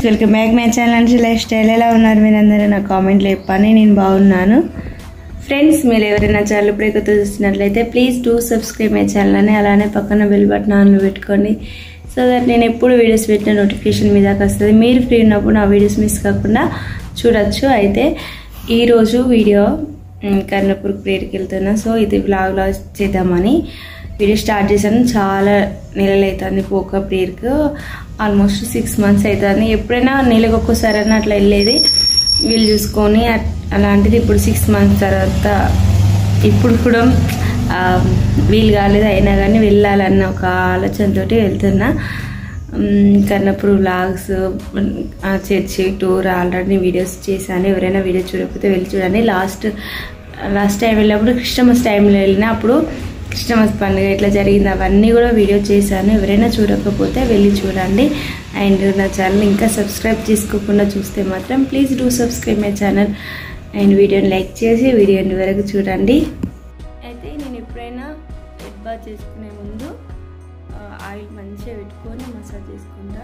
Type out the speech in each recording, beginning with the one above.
welcome back my channel అంటే lifestyle ఎలా ఉన్నారు మీరందరూ నా కామెంట్లో చెప్పండి నేను బాగున్నాను ఫ్రెండ్స్ మీరు ఎవరైనా ఛానల్ ఇప్పుడే కొత్త చూస్తున్నట్లయితే please do subscribe my channel అని అలానే పక్కన బెల్ బటన్ ఆన్లో పెట్టుకోండి సో దట్ నేను ఎప్పుడు వీడియోస్ పెట్టిన నోటిఫికేషన్ మీ దాకా వస్తుంది మీరు ఫ్రీ ఉన్నప్పుడు నా వీడియోస్ మిస్ కాకుండా చూడొచ్చు అయితే ఈరోజు వీడియో మ్, కర్ణపూర్ ప్రేయర్కి వెళ్తున్నా సో ఇది బ్లాగ్లో చేద్దామని వీడియో స్టార్ట్ చేశాను చాలా నెలలు అవుతుంది పోక ప్రేయర్కి ఆల్మోస్ట్ సిక్స్ మంత్స్ అవుతుంది ఎప్పుడైనా నెలకు ఒక్కోసారి అన్న అట్లా వెళ్ళేది వీళ్ళు చూసుకొని అట్- అలాంటిది ఇప్పుడు సిక్స్ మంత్స్ తర్వాత ఇప్పుడు కూడా ఆ, వీలు కాలేదు అయినా కానీ వెళ్ళాలన్న ఒక ఆలోచనతోటి వెళ్తున్నా మ్, Karnapur vlogs church tour already videos చేశాను ఎవరైనా వీడియో చూడకపోతే వెళ్ళి చూడండి లాస్ట్ లాస్ట్ టైం వెళ్ళినప్పుడు క్రిస్టమస్ టైంలో వెళ్ళిన అప్పుడు క్రిస్టమస్ పండుగ ఇట్లా జరిగింది అవన్నీ కూడా వీడియో చేశాను ఎవరైనా చూడకపోతే వెళ్ళి చూడండి అండ్ నా ఛానల్ ఇంకా సబ్స్క్రైబ్ చేసుకోకుండా చూస్తే మాత్రం please do subscribe my channel and వీడియోని లైక్ చేసి వీడియో ఎండ్ వరకు చూడండి అయితే నేను ఎప్పుడైనా హెడ్ బాత్ చేసుకునే ముందు ఆ, ఆయిల్ మంచిగా పెట్టుకొని మసాజ్ చేసుకుంటా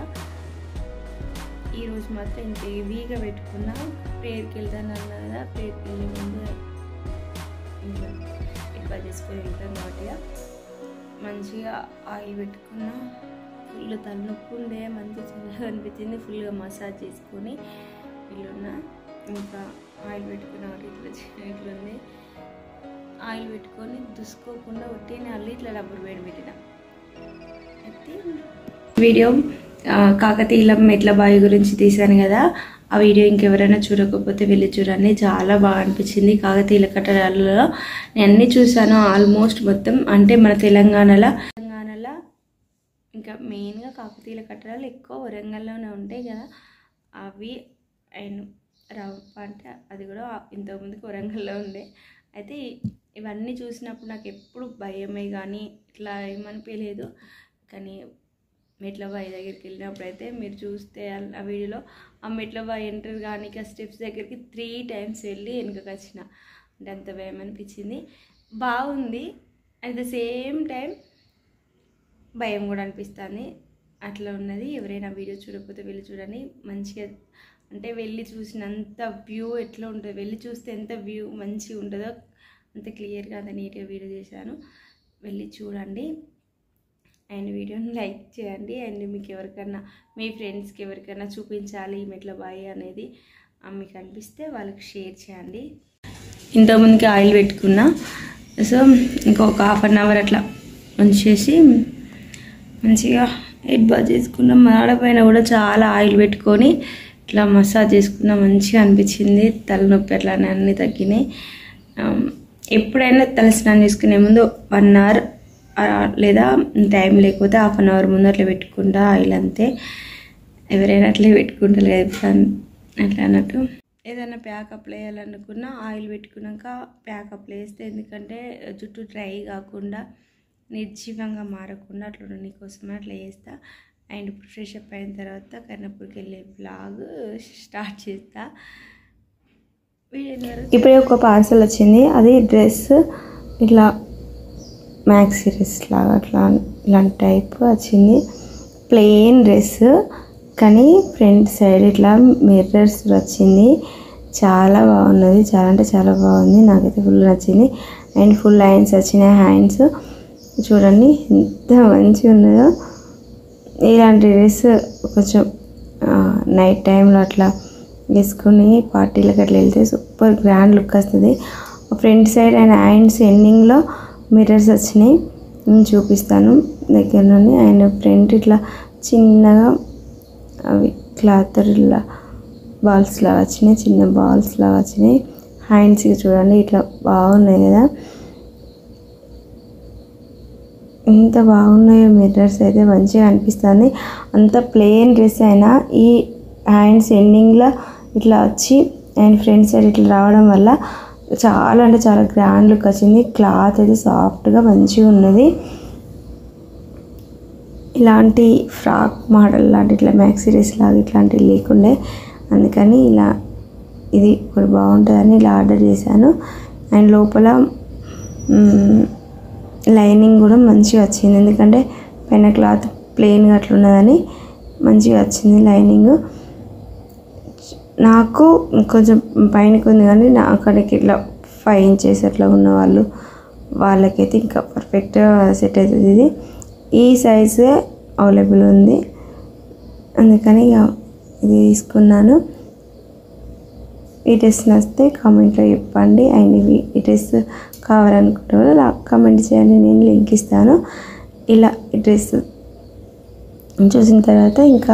ఈరోజు మాత్రం ఇంత హెవీగా పెట్టుకున్నా ప్రేయర్కి వెళ్తాను అన్నా కదా ప్రేయర్కి వెళ్ళే ముందు ఇంకా హెడ్ బాత్ చేసుకొని వెళ్తాను కాబట్టి మంచిగా ఆయిల్ పెట్టుకున్నా ఫుల్ తలనొప్పి ఉండే మంచి చల్లగా అనిపించింది ఫుల్గా మసాజ్ చేసుకొని ఇల్లున్న ఇంకా ఆయిల్ పెట్టుకున్న ఒకటి ఇట్లా చి- ఇట్లా ఉంది ఆయిల్ పెట్టుకొని దుసుకోకుండా ఒట్టిని అల్లి ఇట్లా రబ్బర్ వేడి పెట్టిన అయితే వీడియో ఆ, కాకతీయుల మెట్ల బావి గురించి తీశాను కదా ఆ వీడియో ఇంకెవరైనా చూడకపోతే వెళ్ళి చూడండి చాలా బాగా అనిపించింది కాకతీయుల కట్టడాలలో నేను అన్ని చూశాను ఆల్మోస్ట్ మొత్తం అంటే మన తెలంగాణలో తెలంగాణలో ఇంకా మెయిన్గా కాకతీయుల కట్టడాలు ఎక్కువ వరంగల్లోనే ఉంటాయి కదా అవి అండ్ రవ్వ అంటే అది కూడా ఇంతకుముందుకు వరంగల్లో ఉండే అయితే ఇవన్నీ చూసినప్పుడు నాకు ఎప్పుడు భయమే కానీ ఇట్లా ఏమనిపించలేదు కానీ మెట్ల బావి దగ్గరికి వెళ్ళినప్పుడు అయితే మీరు చూస్తే ఆ- ఆ వీడియోలో ఆ మెట్ల బావి ఎంటర్ కానీ ఆ స్టెప్స్ దగ్గరికి త్రీ టైమ్స్ వెళ్ళి వెనుకకి వచ్చిన అంటే అంత భయం అనిపించింది బాగుంది అట్ ద సేమ్ టైం భయం కూడా అనిపిస్తుంది అట్లా ఉన్నది ఎవరైనా వీడియో చూడకపోతే వెళ్ళి చూడండి మంచిగా అంటే వెళ్ళి చూసినంత వ్యూ ఎట్లా ఉంటుంది వెళ్ళి చూస్తే ఎంత వ్యూ మంచిగా ఉంటుందో అంత క్లియర్గా అంత నీట్గా వీడియో చేశాను వెళ్ళి చూడండి అండ్ వీడియోని లైక్ చేయండి అండ్ మీకు ఎవరికైనా మీ ఫ్రెండ్స్కి ఎవరికైనా చూపించాలి ఈ మెట్ల బాయి అనేది ఆ, మీకు అనిపిస్తే వాళ్ళకి షేర్ చేయండి ఇంతకుముందుకి ఆయిల్ పెట్టుకున్నా సో ఇంకొక హాఫ్ అన్ అవర్ అట్లా ఉంచేసి మంచిగా హెడ్ బాత్ చేసుకున్నాం మాడ పైన కూడా చాలా ఆయిల్ పెట్టుకొని ఇట్లా మసాజ్ చేసుకున్నా మంచిగా అనిపించింది తలనొప్పి అట్లానే అన్నీ తగ్గినాయి ఆమ్, ఎప్పుడైనా తల స్నానం చేసుకునే ముందు వన్ అవర్ లేదా టైం లేకపోతే హాఫ్ అన్ అవర్ ముందు అట్లా పెట్టుకుంటా ఆయిల్ అంతే ఎవరైనా అట్లే పెట్టుకుంటారు కదా ఇప్పుడు అన్- అట్లా అన్నట్టు ఏదైనా ప్యాక్ అప్లై చేయాలనుకున్నా ఆయిల్ పెట్టుకున్నాక ప్యాక్ అప్లై చేస్తే ఎందుకంటే జుట్టు డ్రై కాకుండా నిర్జీవంగా మారకుండా అట్లా ఉండని కోసం అట్లా చేస్తా అండ్ ఇప్పుడు ఫ్రెష్ అప్ అయిన తర్వాత కర్ణపూర్కి వెళ్ళే బ్లాగ్ స్టార్ట్ చేస్తా ఇప్పుడే ఒక పార్సల్ వచ్చింది అది డ్రెస్ ఇట్లా మ్యాక్స్ సిరీస్ లాగా అట్లా ఇలాంటి టైప్ వచ్చింది ప్లెయిన్ డ్రెస్ కానీ ఫ్రంట్ సైడ్ ఇట్లా మిర్రర్స్ వచ్చింది చాలా బాగున్నది చాలా అంటే చాలా బాగుంది నాకైతే ఫుల్ నచ్చింది అండ్ ఫుల్ లైన్స్ వచ్చినాయి హ్యాండ్స్ చూడండి ఎంత మంచిగా ఉన్నదో ఇలాంటి డ్రెస్ కొంచెం నైట్ టైంలో అట్లా వేసుకొని పార్టీలకు అట్లా వెళ్తే సూపర్ గ్రాండ్ లుక్ వస్తుంది ఫ్రంట్ సైడ్ అండ్ హ్యాండ్స్ ఎండింగ్లో మిర్రర్స్ వచ్చినాయి నేను చూపిస్తాను దగ్గర నుండి అండ్ ఫ్రంట్ ఇట్లా చిన్నగా అవి క్లాత్ ఇలా బాల్స్ లాగా వచ్చినాయి చిన్న బాల్స్ లాగా వచ్చినాయి హ్యాండ్స్కి చూడండి ఇట్లా బాగున్నాయి కదా ఎంత బాగున్నాయో మిర్రర్స్ అయితే మంచిగా అనిపిస్తుంది అంత ప్లెయిన్ డ్రెస్ అయినా ఈ హ్యాండ్స్ ఎండింగ్లో ఇట్లా వచ్చి అండ్ ఫ్రంట్ సైడ్ ఇట్లా రావడం వల్ల చాలా అంటే చాలా గ్రాండ్ లుక్ వచ్చింది క్లాత్ అయితే సాఫ్ట్గా మంచిగా ఉన్నది ఇలాంటి ఫ్రాక్ మోడల్ లాంటి ఇట్లా మ్యాక్సీ డ్రెస్ లాగా ఇట్లాంటివి లేకుండే అందుకని ఇలా ఇది ఒకటి బాగుంటుందని ఇలా ఆర్డర్ చేశాను అండ్ లోపల మ్, లైనింగ్ కూడా మంచిగా వచ్చింది ఎందుకంటే పైన క్లాత్ ప్లెయిన్గా అట్లా ఉన్నదని మంచిగా వచ్చింది లైనింగ్ నాకు కొంచెం పైనకి ఉంది కానీ నా అక్కడికి ఇట్లా ఫైవ్ ఇంచెస్ అట్లా ఉన్న వాళ్ళు వాళ్ళకైతే ఇంకా పర్ఫెక్ట్గా సెట్ అవుతుంది ఇది ఈ సైజే అవైలబుల్ ఉంది అందుకని ఇక ఇది తీసుకున్నాను ఈ డ్రెస్ నచ్చితే కామెంట్లో చెప్పండి అండ్ ఇవి ఈ డ్రెస్ కావాలనుకుంటే కూడా ఇలా కామెంట్ చేయండి నేను లింక్ ఇస్తాను ఇలా ఈ డ్రెస్ చూసిన తర్వాత ఇంకా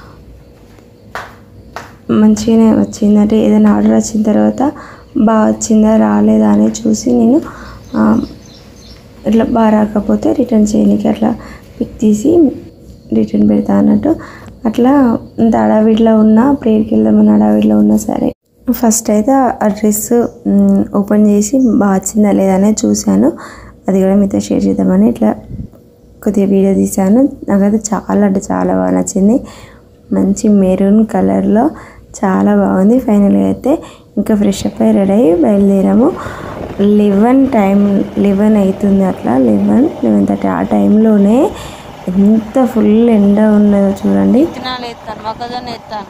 మంచిగానే వచ్చింది అంటే ఏదైనా ఆర్డర్ వచ్చిన తర్వాత బాగా వచ్చిందా రాలేదా అనేది చూసి నేను ఆ, ఇట్లా బాగా రాకపోతే రిటర్న్ చేయడానికి అట్లా పిక్ తీసి రిటర్న్ పెడతా అన్నట్టు అట్లా అంత హడావిడిలో ఉన్నా ప్రేయర్కి వెళ్దామని హడావిడిలో ఉన్నా సరే ఫస్ట్ అయితే ఆ డ్రెస్ ఓపెన్ చేసి బాగా వచ్చిందా లేదా అనేది చూశాను అది కూడా మీతో షేర్ చేద్దామని ఇట్లా కొద్దిగా వీడియో తీశాను నాకైతే చాలా అంటే చాలా బాగా నచ్చింది మంచి మెరూన్ కలర్లో చాలా బాగుంది ఫైనల్గా అయితే ఇంకా ఫ్రెష్ అప్ అయి రెడీ అయ్యి బయలుదేరాము లెవెన్ టైం లెవెన్ అవుతుంది అట్లా లెవెన్ లెవెన్ థర్టీ ఆ టైంలోనే ఎంత ఫుల్ ఎండ ఉన్నదో చూడండి విత్తనాలు ఎత్తాను మొక్కజొన్న ఎత్తాను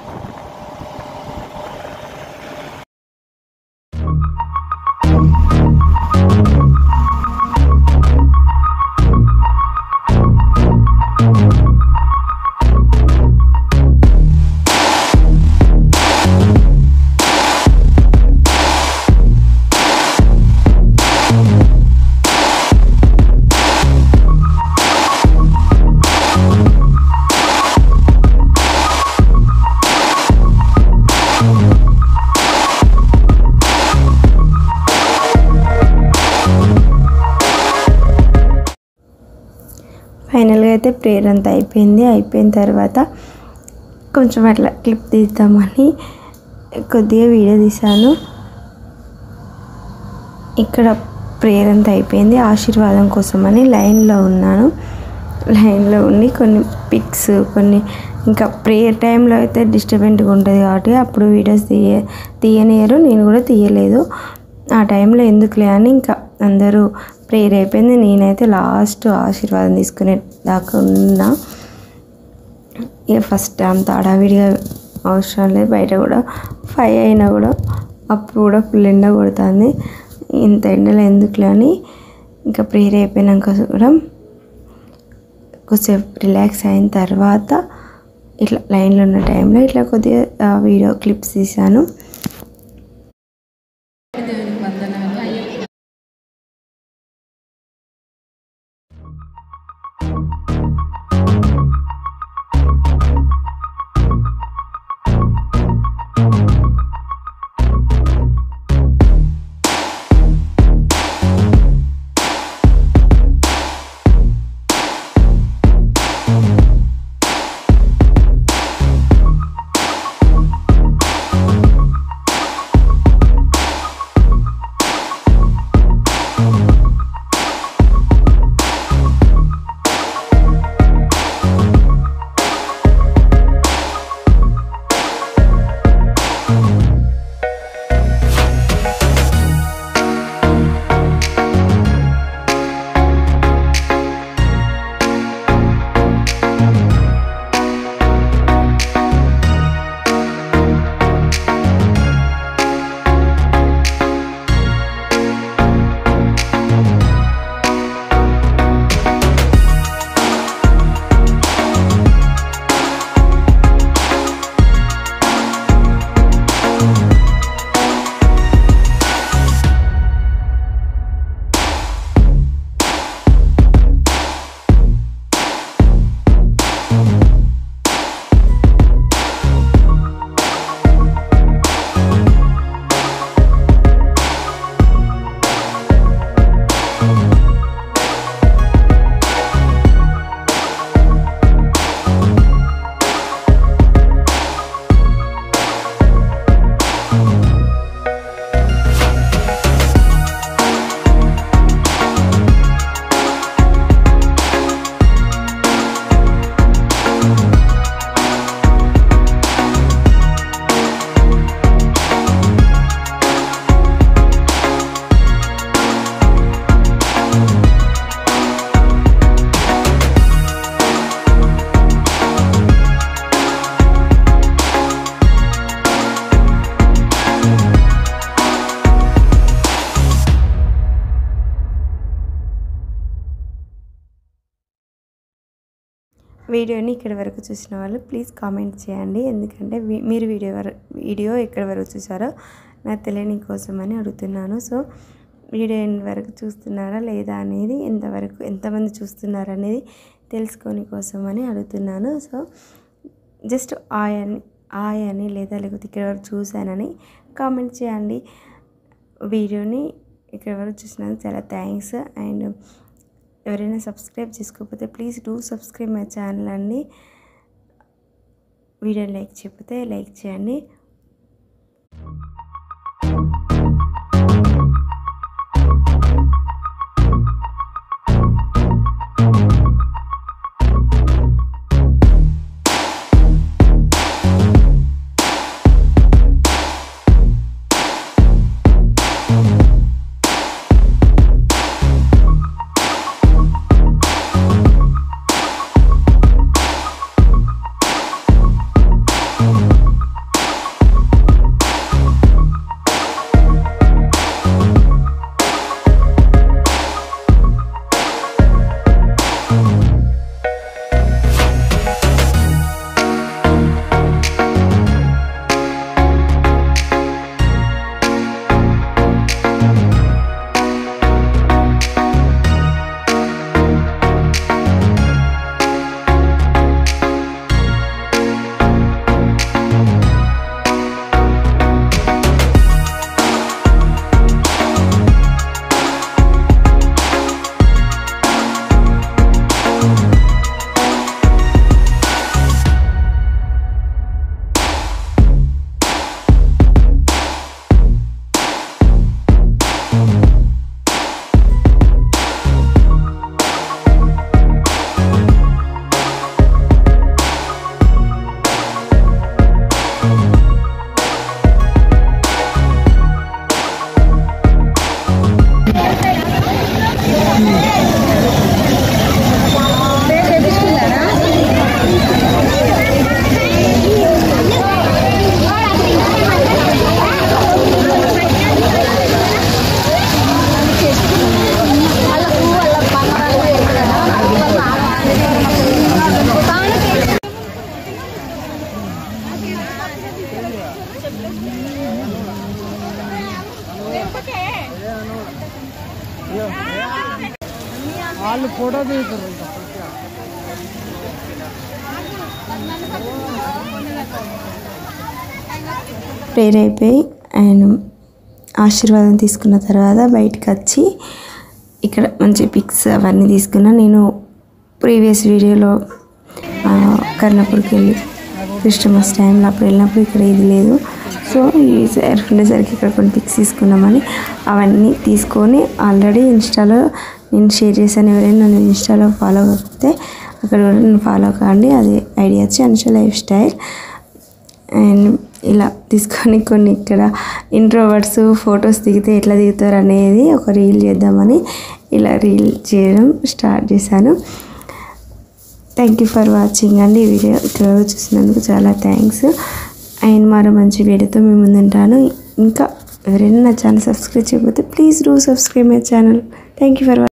ఫైనల్గా అయితే ప్రేయర్ అంతా అయిపోయింది అయిపోయిన తర్వాత కొంచెం అట్లా క్లిప్ తీద్దామని కొద్దిగా వీడియో తీశాను ఇక్కడ ప్రేయర్ అంతా అయిపోయింది ఆశీర్వాదం కోసమని లైన్లో ఉన్నాను లైన్లో ఉండి కొన్ని పిక్స్ కొన్ని ఇంకా ప్రేయర్ టైంలో అయితే డిస్టర్బెంట్గా ఉంటుంది కాబట్టి అప్పుడు వీడియోస్ తీయ తీయనియరు నేను కూడా తీయలేదు ఆ టైంలో ఎందుకులే అని ఇంకా అందరూ ప్రేయర్ అయిపోయింది నేనైతే లాస్ట్ ఆశీర్వాదం తీసుకునే దాకా ఉన్నా ఇక ఫస్ట్ అంత హడావిడిగా అవసరం లేదు బయట కూడా ఫైవ్ అయినా కూడా అప్పుడు కూడా ఫుల్ ఎండ కొడుతుంది ఇంత ఎండలో ఎందుకులే అని ఇంకా ప్రేయర్ అయిపోయినాక కూడా కొద్దిసేపు రిలాక్స్ అయిన తర్వాత ఇట్లా లైన్లో ఉన్న టైంలో ఇట్లా కొద్దిగా ఆ, వీడియో క్లిప్స్ తీశాను వీడియోని ఇక్కడి వరకు చూసిన వాళ్ళు ప్లీజ్ కామెంట్ చేయండి ఎందుకంటే వీ- మీరు వీడియో వర- వీడియో ఎక్కడి వరకు చూసారో నాకు తెలియని కోసం అని అడుగుతున్నాను సో వీడియో ఎన్ని వరకు చూస్తున్నారా లేదా అనేది ఎంతవరకు ఎంతమంది చూస్తున్నారు అనేది తెలుసుకొని కోసం అని అడుగుతున్నాను సో జస్ట్ ఆయ్ అని ఆయ్ అని లేదా లేకపోతే ఇక్కడ వరకు చూశానని కామెంట్ చేయండి వీడియోని ఇక్కడ వరకు చూసినందుకు చాలా థ్యాంక్స్ అండ్ ఎవరైనా సబ్స్క్రైబ్ చేసుకోకపోతే please do subscribe my channel అండి వీడియో లైక్ చెప్పితే లైక్ చేయండి వాళ్ళు ఫోటో దిగుతారు ఇంకా ప్రేయర్ అయిపోయి అండ్ ఆశీర్వాదం తీసుకున్న తర్వాత బయటకు వచ్చి ఇక్కడ మంచి పిక్స్ అవన్నీ తీసుకున్నా నేను ప్రీవియస్ వీడియోలో ఆ, కర్ణపూర్కి వెళ్ళి క్రిస్టమస్ టైంలో అప్పుడు వెళ్ళినప్పుడు ఇక్కడ ఇది లేదు సో ఈసారి ఉండేసరికి ఇక్కడ కొన్ని పిక్స్ తీసుకున్నామని అవన్నీ తీసుకొని ఆల్రెడీ ఇన్స్టాలో నేను షేర్ చేశాను ఎవరైనా నన్ను ఇన్స్టాలో ఫాలో కాకపోతే అక్కడ కూడా నన్ను ఫాలో కాండి అది ఐడియా వచ్చి అనుష లైఫ్ స్టైల్ అండ్ ఇలా తీసుకొని కొన్ని ఇక్కడ ఇంట్రోవర్డ్స్ ఫొటోస్ దిగితే ఎట్లా దిగుతారు అనేది ఒక రీల్ చేద్దామని ఇలా రీల్ చేయడం స్టార్ట్ చేశాను థ్యాంక్ యూ ఫర్ వాచింగ్ అండి ఈ వీడియో ఇక్కడ వరకు చూసినందుకు చాలా థ్యాంక్స్ అండ్ మరో మంచి వీడియోతో మేము ముందుంటాను ఇంకా ఎవరైనా నా ఛానల్ సబ్స్క్రైబ్ చేయకపోతే please do subscribe my channel thank you for